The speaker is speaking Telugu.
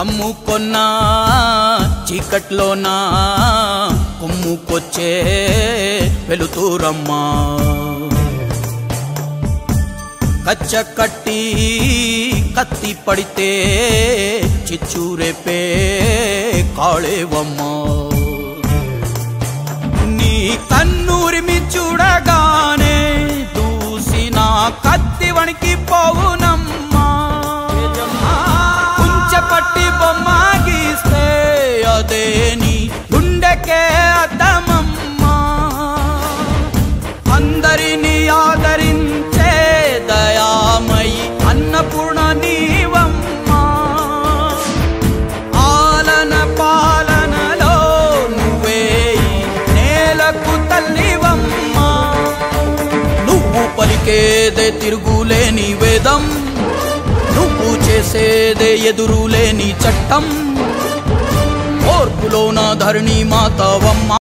కమ్ముకొన్నా చీకట్లోనా కొమ్ముకొచ్చే వెలుతూరమ్మా కచ్చ కట్టి కత్తి పడితే చిచ్చూరేపే కాళేవమ్మా నీ కన్నూరిమి చూడగానే దూసిన కత్తి వణికి పోవునమ్మా కుంచెపట్టి బొమ్మ గీస్తే అదే నీ గుండెకే అద్దమమ్మా అందరిని ఆదరించే దయామయి అన్నపూర్ణ నీవమ్మా ఆలన పాలనలో నువ్వే ఈ నేలకు తల్లివమ్మా నువ్వు పలికేదే తిరుగులేని వేదం నువ్వు చేసేదే ఎదురులేని చట్టం ఓర్పులోన ధరణి మాతవమ్మ